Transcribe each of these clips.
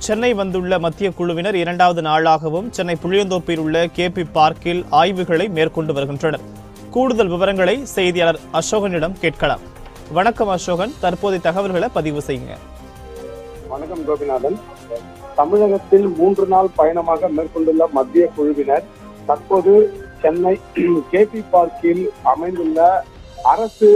சென்னை வந்துள்ள மத்திய குழுவினர் இரண்டாவது நாளாகவும் சென்னை புளியந்தோப்பில் உள்ள கேபி பார்க்கில் ஆய்வுகளை மேற்கொண்டு வருகின்றனர் கூடுதல் விவரங்களை செய்தியாளர் அசோகனிடம் கேட்கலாம் வணக்கம் அசோகன் தற்போதைய தகவல்களை பதிவு செய்யுங்க வணக்கம் கோபிநாதன் தமிழகத்தில் மூன்று நாள் பயணமாக மேற்கொண்டுள்ள மத்திய குழுவினர் தற்போது சென்னை கேபி பார்க்கில் அமைந்துள்ள அரசு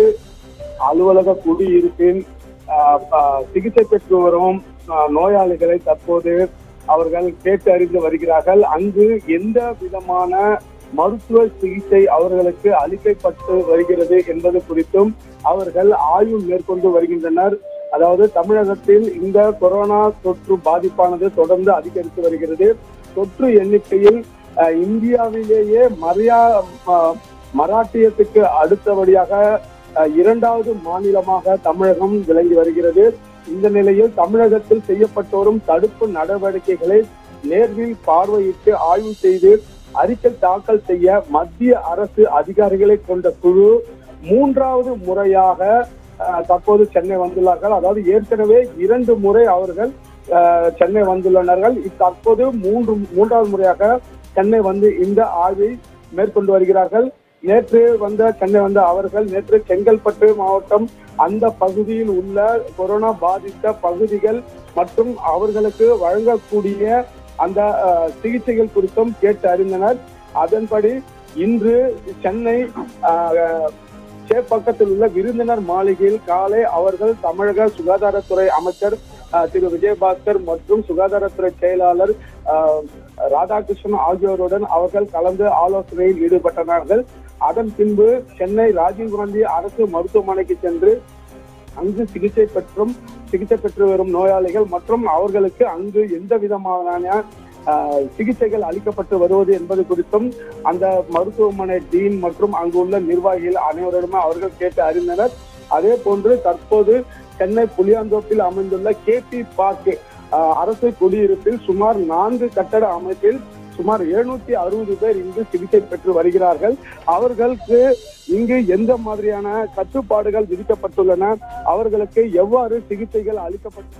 அலுவலக குடியிருப்பில் ஆஹ், ஆஹ், சிகிச்சை பெற்று வரும் ஆஹ், நோயாளிகளை தற்போது அவர்கள் கேட்டு அறிந்து வருகிறார்கள் அங்கு எந்த விதமான மருத்துவ சிகிச்சை அவர்களுக்கு அளிக்கப்பட்டு வருகிறது என்பது குறித்தும் அவர்கள் ஆய்வு மேற்கொண்டு வருகின்றனர் அதாவது தமிழகத்தில் இந்த கொரோனா தொற்று பாதிப்பானது தொடர்ந்து அதிகரித்து வருகிறது தொற்று எண்ணிக்கையில் அஹ், இந்தியாவிலேயே மரியா ம- மராட்டியத்துக்கு அடுத்தபடியாக அஹ், இரண்டாவது மாநிலமாக தமிழகம் விளங்கி வருகிறது இந்த நிலையில் தமிழகத்தில் செய்யப்பட்டு வரும் தடுப்பு நடவடிக்கைகளை நேர்வில் பார்வையிட்டு ஆய்வு செய்து அறிக்கை தாக்கல் செய்ய மத்திய அரசு அதிகாரிகளை கொண்ட குழு மூன்றாவது முறையாக அஹ், தற்போது சென்னை வந்துள்ளார்கள் அதாவது ஏற்கனவே இரண்டு முறை அவர்கள் அஹ், சென்னை வந்துள்ளனர்கள் இத் தற்போது மூன்று மூன்றாவது முறையாக சென்னை வந்து இந்த ஆய்வை மேற்கொண்டு வருகிறார்கள் நேற்று வந்த சென்னை வந்த அவர்கள் நேற்று செங்கல்பட்டு மாவட்டம் அந்த பகுதியில் உள்ள கொரோனா பாதித்த பகுதிகள் மற்றும் அவர்களுக்கு வழங்கக்கூடிய அந்த அஹ், சிகிச்சைகள் குறித்தும் கேட்டு அறிந்தனர் அதன்படி இன்று சென்னை அஹ், சேப்பக்கத்தில் உள்ள விருந்தினர் மாளிகையில் காலை அவர்கள் தமிழக சுகாதாரத்துறை அமைச்சர் அஹ், திரு விஜயபாஸ்கர் மற்றும் சுகாதாரத்துறை செயலாளர் அஹ், ராதாகிருஷ்ணன் ஆகியோருடன் அவர்கள் கலந்து ஆலோசனையில் ஈடுபட்டனார்கள் அதன் பின்பு சென்னை ராஜீவ்காந்தி அரசு மருத்துவமனைக்கு சென்று அங்கு சிகிச்சை பெற்றும் சிகிச்சை பெற்று வரும் நோயாளிகள் மற்றும் அவர்களுக்கு அங்கு எந்த விதமான ஆஹ், சிகிச்சைகள் அளிக்கப்பட்டு வருவது என்பது குறித்தும் அந்த மருத்துவமனை டீன் மற்றும் அங்கு உள்ள நிர்வாகிகள் அனைவரிடமே அவர்கள் கேட்டு அறிந்தனர் அதே போன்று தற்போது சென்னை புளியாந்தோப்பில் அமைந்துள்ள கேபி பார்க் ஆஹ், அரசு குடியிருப்பில் சுமார் நான்கு கட்டட அமைப்பில் சுமார் எழுநூத்தி அறுபது பேர் இங்கு சிகிச்சை பெற்று வருகிறார்கள் அவர்களுக்கு இங்கு எந்த மாதிரியான கட்டுப்பாடுகள் விதிக்கப்பட்டுள்ளன அவர்களுக்கு எவ்வாறு சிகிச்சைகள் அளிக்கப்பட்டு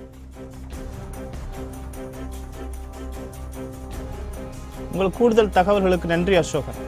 உங்கள் கூடுதல் தகவல்களுக்கு நன்றி அசோகன்